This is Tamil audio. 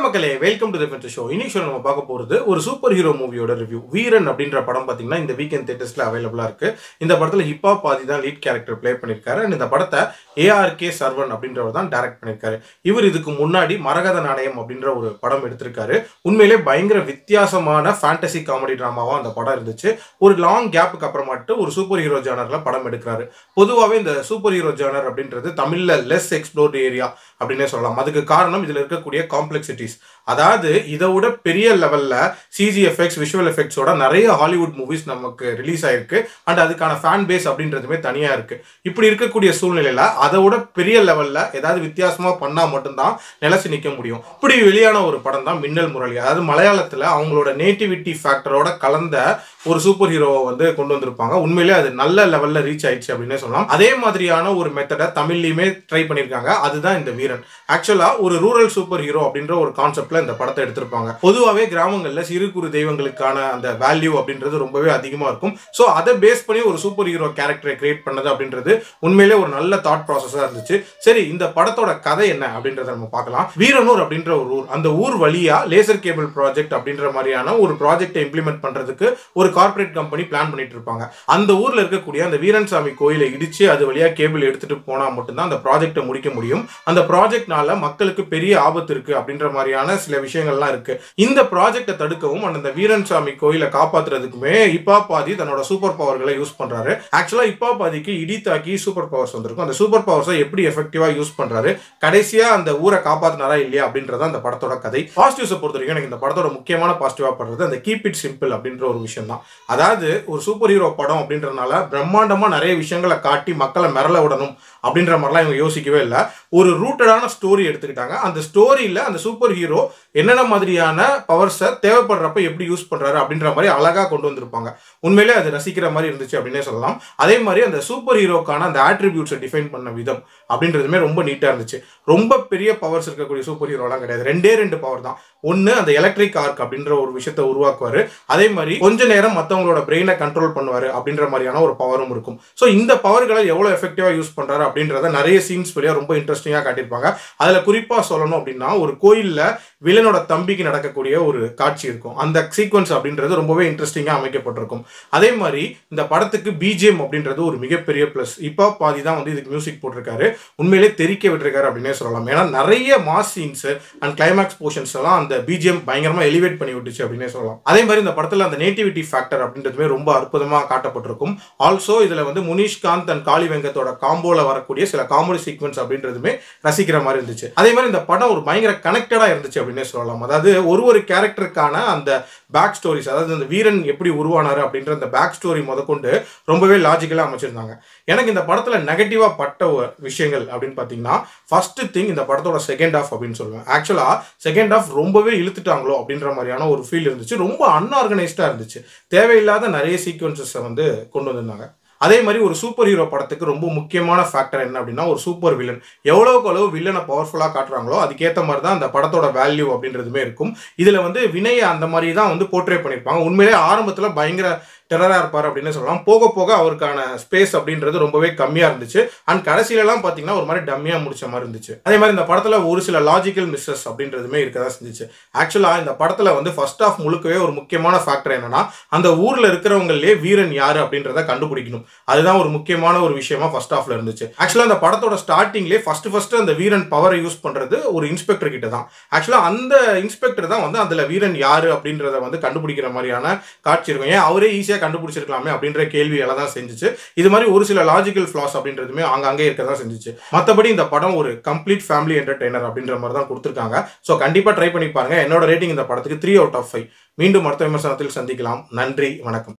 மக்களே வெல்கம் டு தி ஷோ இன்னைக்கு நம்ம பார்க்க போறது ஒரு சூப்பர் ஹீரோ மூவியோட ரிவ்யூ வீரன் அப்படின்ற படம் பாத்தீங்கன்னா இந்த வீக்கெண்ட் தேட்டர்ஸ்ல அவைலபிளா இருக்கு இந்த படத்துல ஹிப்பா பாதி தான் லீட் கேரக்டர் ப்ளே பண்ணிருக்காரு அண்ட் இந்த படத்தை ஏஆர்கே சர்வன் அப்படின்றவர் தான் டைரக்ட் பண்ணிருக்காரு இவர் இதுக்கு முன்னாடி மரகத நாணயம் அப்படின்ற ஒரு படம் எடுத்திருக்காரு உண்மையிலே பயங்கர வித்தியாசமான ஃபேண்டசி காமெடி டிராமாவா அந்த படம் இருந்துச்சு ஒரு லாங் கேப்புக்கு அப்புறமாட்டு ஒரு சூப்பர் ஹீரோ ஜானர்ல படம் எடுக்கிறாரு பொதுவாகவே இந்த சூப்பர் ஹீரோ ஜானர் அப்படின்றது தமிழ்ல லெஸ் எக்ஸ்ப்ளோர்டு ஏரியா அப்படின்னே சொல்லலாம் அதுக்கு காரணம் இதுல இருக்கக்கூடிய காம்ப்ளெக்சிட்டிஸ் அதாவது இதை விட பெரிய லெவல்ல சிஜி எஃபெக்ட்ஸ் விஷுவல் எஃபெக்ட்ஸோட நிறைய ஹாலிவுட் மூவிஸ் நமக்கு ரிலீஸ் ஆயிருக்கு அண்ட் அதுக்கான ஃபேன் பேஸ் அப்படின்றதுமே தனியா இருக்கு இப்படி இருக்கக்கூடிய சூழ்நிலையில அதை விட பெரிய லெவல்ல ஏதாவது வித்தியாசமா பண்ணா மட்டும்தான் நிலைச்சு நிக்க முடியும் இப்படி வெளியான ஒரு படம் தான் மின்னல் முரளி அதாவது மலையாளத்துல அவங்களோட நேட்டிவிட்டி ஃபேக்டரோட கலந்த ஒரு சூப்பர் ஹீரோவை வந்து கொண்டு வந்திருப்பாங்க உண்மையிலேயே அது நல்ல லெவல்ல ரீச் ஆயிடுச்சு அப்படின்னே சொல்லலாம் அதே மாதிரியான ஒரு மெத்தடை தமிழ்லையுமே ட்ரை பண்ணியிருக்காங்க அதுதான் இந்த வீரன் ஆக்சுவலா ஒரு ரூரல் சூப்பர் ஹீரோ அப்படின்ற ஒரு கான்செப்ட்ல இந்த படத்தை எடுத்திருப்பாங்க பொதுவாகவே கிராமங்கள்ல சிறு குறு தெய்வங்களுக்கான அந்த வேல்யூ அப்படின்றது ரொம்பவே அதிகமா இருக்கும் ஸோ அதை பேஸ் பண்ணி ஒரு சூப்பர் ஹீரோ கேரக்டரை கிரியேட் பண்ணது அப்படின்றது உண்மையிலே ஒரு நல்ல தாட் ப்ராசஸா இருந்துச்சு சரி இந்த படத்தோட கதை என்ன அப்படின்றத நம்ம பார்க்கலாம் வீரனூர் அப்படின்ற ஒரு ஊர் அந்த ஊர் வழியா லேசர் கேபிள் ப்ராஜெக்ட் அப்படின்ற மாதிரியான ஒரு ப்ராஜெக்டை இம்ப்ளிமெண்ட் பண்றதுக்கு ஒரு கார்ப்பரேட் கம்பெனி பிளான் பண்ணிட்டு இருப்பாங்க அந்த ஊர்ல இருக்கக்கூடிய அந்த வீரன் சாமி கோயிலை இடிச்சு அது வழியா கேபிள் எடுத்துட்டு போனா மட்டும்தான் அந்த ப்ராஜெக்டை முடிக்க முடியும் அந்த ப்ராஜெக்ட்னால மக்களுக்கு பெரிய ஆபத்து இருக்கு அப்படின்ற மாதிரியான சில விஷயங்கள்லாம் இருக்கு இந்த ப்ராஜெக்டை தடுக்கவும் and அந்த வீரன் சாமி கோயிலை காப்பாத்துறதுக்குமே இப்பா பாதி தன்னோட சூப்பர் பவர்களை யூஸ் பண்றாரு ஆக்சுவலா இப்பா பாதிக்கு இடி தாக்கி சூப்பர் பவர்ஸ் வந்திருக்கும் அந்த சூப்பர் பவர்ஸை எப்படி எஃபெக்டிவா யூஸ் பண்றாரு கடைசியா அந்த ஊரை காப்பாத்தினாரா இல்லையா அப்படின்றத அந்த படத்தோட கதை பாசிட்டிவ்ஸை பொறுத்த வரைக்கும் எனக்கு இந்த படத்தோட முக்கியமான பாசிட்டிவா படுறது அந்த கீப் இட் சிம்பிள் அப்படின்ற ஒரு விஷயம் தான் அதாவது ஒரு சூப்பர் ஹீரோ படம் அப்படின்றதுனால பிரம்மாண்டமா நிறைய விஷயங்களை காட்டி மக்களை மிரள விடணும் அப்படின்ற மாதிரிலாம் இவங்க யோசிக்கவே இல்லை ஒரு ரூட்டடான ஸ்டோரி எடுத்துக்கிட்டாங்க அந்த ஸ்டோரியில அந்த சூப்பர் ஹீரோ என்னென்ன மாதிரியான பவர்ஸை தேவைப்படுறப்ப எப்படி யூஸ் பண்றாரு அப்படின்ற மாதிரி அழகா கொண்டு வந்திருப்பாங்க உண்மையிலே அது ரசிக்கிற மாதிரி இருந்துச்சு அப்படின்னே சொல்லலாம் அதே மாதிரி அந்த சூப்பர் ஹீரோக்கான அந்த ஆட்ரிபியூட்ஸை டிஃபைன் பண்ண விதம் அப்படின்றதுமே ரொம்ப நீட்டா இருந்துச்சு ரொம்ப பெரிய பவர்ஸ் இருக்கக்கூடிய சூப்பர் ஹீரோலாம் கிடையாது ரெண்டே ரெண்டு பவர் தான் ஒன்று அந்த எலக்ட்ரிக் ஆர்க் அப்படின்ற ஒரு விஷயத்தை உருவாக்குவாரு அதே மாதிரி கொஞ்ச நேரம் மற்றவங்களோட பிரெயினை கண்ட்ரோல் பண்ணுவாரு அப்படின்ற மாதிரியான ஒரு பவரும் இருக்கும் ஸோ இந்த பவர்களை எவ்வளோ எஃபெக்டிவா யூஸ் பண்றாரு அப்படின்றத நிறைய சீன்ஸ் வழியா ரொம்ப இன்ட்ரெஸ்டிங்காக காட்டியிருப்பாங்க அதில் குறிப்பாக சொல்லணும் அப்படின்னா ஒரு கோயிலில் வில்லனோட தம்பிக்கு நடக்கக்கூடிய ஒரு காட்சி இருக்கும் அந்த சீக்வன்ஸ் அப்படின்றது ரொம்பவே இன்ட்ரெஸ்டிங்காக அமைக்கப்பட்டிருக்கும் அதே மாதிரி இந்த படத்துக்கு பிஜிஎம் அப்படின்றது ஒரு மிகப்பெரிய ப்ளஸ் இப்போ பாதி தான் வந்து இதுக்கு மியூசிக் போட்டிருக்காரு உண்மையிலே தெரிக்க விட்டுருக்காரு அப்படின்னே சொல்லலாம் ஏன்னா நிறைய mass scenes and climax portions எல்லாம் அந்த பிஜிஎம் பயங்கரமா எலிவேட் பண்ணி விட்டுச்சு அப்படின்னே சொல்லலாம் அதே மாதிரி இந்த படத்துல அந்த நேட்டிவிட்டி ஃபேக்டர் அப்படின்றதுமே ரொம்ப அற்புதமா காட்டப்பட்டிருக்கும் ஆல்சோ இதுல வந்து முனிஷ்காந்த் அண்ட் காளி வெங்கத்தோட காம்போல வரக்கூடிய சில காமெடி சீக்வன்ஸ் அப்படின்றதுமே ரசிக்கிற மாதிரி இருந்துச்சு அதே மாதிரி இந்த படம் ஒரு பயங்கர கனெக்டடா இருந்துச்சு அப்படின்னே சொல்லலாம் அதாவது ஒரு ஒரு கேரக்டருக்கான அந்த பேக் ஸ்டோரிஸ் அதாவது அந்த வீரன் எப்படி உருவானாரு அப்படின்ற அந்த பேக் ஸ்டோரி முதற்கொண்டு ரொம்பவே லாஜிக்கலாக அமைச்சிருந்தாங்க எனக்கு இந்த படத்தில் நெகட்டிவாக பட்ட ஒரு விஷயங்கள் அப்படின்னு பார்த்தீங்கன்னா ஃபர்ஸ்ட் திங் இந்த படத்தோட செகண்ட் ஆஃப் அப்படின்னு சொல்லுவேன் ஆக்சுவலாக செகண்ட் ஆஃப் ரொம்பவே இழுத்துட்டாங்களோ அப்படின்ற மாதிரியான ஒரு ஃபீல் இருந்துச்சு ரொம்ப அன்ஆர்கனைஸ்டாக இருந்துச்சு தேவையில்லாத நிறைய சீக்வன்சஸை வந்து கொண்டு வந்திருந்தாங்க அதே மாதிரி ஒரு சூப்பர் ஹீரோ படத்துக்கு ரொம்ப முக்கியமான ஃபேக்டர் என்ன அப்படின்னா ஒரு சூப்பர் வில்லன் எவ்வளோக்கு அளவு வில்லனை பவர்ஃபுல்லாக காட்டுறாங்களோ அதுக்கேற்ற மாதிரி தான் அந்த படத்தோட வேல்யூ அப்படின்றதுமே இருக்கும் இதில் வந்து வினயை அந்த மாதிரி தான் வந்து போர்ட்ரே பண்ணியிருப்பாங்க உண்மையிலே ஆரம்பத்தில் பயங்கர டெரராக இருப்பார் அப்படின்னு சொல்லலாம் போக போக அவருக்கான ஸ்பேஸ் அப்படின்றது ரொம்பவே கம்மியாக இருந்துச்சு அண்ட் கடைசியிலலாம் பார்த்தீங்கன்னா ஒரு மாதிரி டம்மியாக முடிச்ச மாதிரி இருந்துச்சு அதே மாதிரி இந்த படத்தில் ஒரு சில லாஜிக்கல் மிஸ்ஸஸ் அப்படின்றதுமே இருக்க தான் செஞ்சுச்சு ஆக்சுவலாக இந்த படத்தில் வந்து ஃபர்ஸ்ட் ஆஃப் முழுக்கவே ஒரு முக்கியமான ஃபேக்டர் என்னன்னா அந்த ஊரில் இருக்கிறவங்களே வீரன் யார் அப்படின்றத கண்டுபிடிக்கணும் அதுதான் ஒரு முக்கியமான ஒரு விஷயமா ஃபர்ஸ்ட் ஆஃப்ல இருந்துச்சு ஆக்சுவலாக அந்த படத்தோட ஸ்டார்டிங்லேயே ஃபர்ஸ்ட் ஃபர்ஸ்ட் அந்த வீரன் பவரை யூஸ் பண்ணுறது ஒரு இன்ஸ்பெக்டர் கிட்ட தான் ஆக்சுவலாக அந்த இன்ஸ்பெக்டர் தான் வந்து அதில் வீரன் யார் அப்படின்றத வந்து கண்டுபிடிக்கிற மாதிரியான காட்சி இருக்கும் ஏன் அவரே ஈஸியாக கண்டுபிடிச்சிருக்கலாமே அப்படின்ற கேள்வியெல்லாம் தான் செஞ்சுச்சு இது மாதிரி ஒரு சில லாஜிக்கல் ஃபிளாஸ் அப்படின்றதுமே அங்கங்கே இருக்க தான் செஞ்சுச்சு மற்றபடி இந்த படம் ஒரு கம்ப்ளீட் ஃபேமிலி என்டர்டைனர் அப்படின்ற மாதிரி தான் கொடுத்துருக்காங்க ஸோ கண்டிப்பாக ட்ரை பண்ணி பாருங்க என்னோட ரேட்டிங் இந்த படத்துக்கு த்ரீ அவுட் ஆஃப் ஃபைவ் மீண்டும் அடுத்த விமர்சனத்தில் சந்திக்கலாம் நன்றி வணக்கம்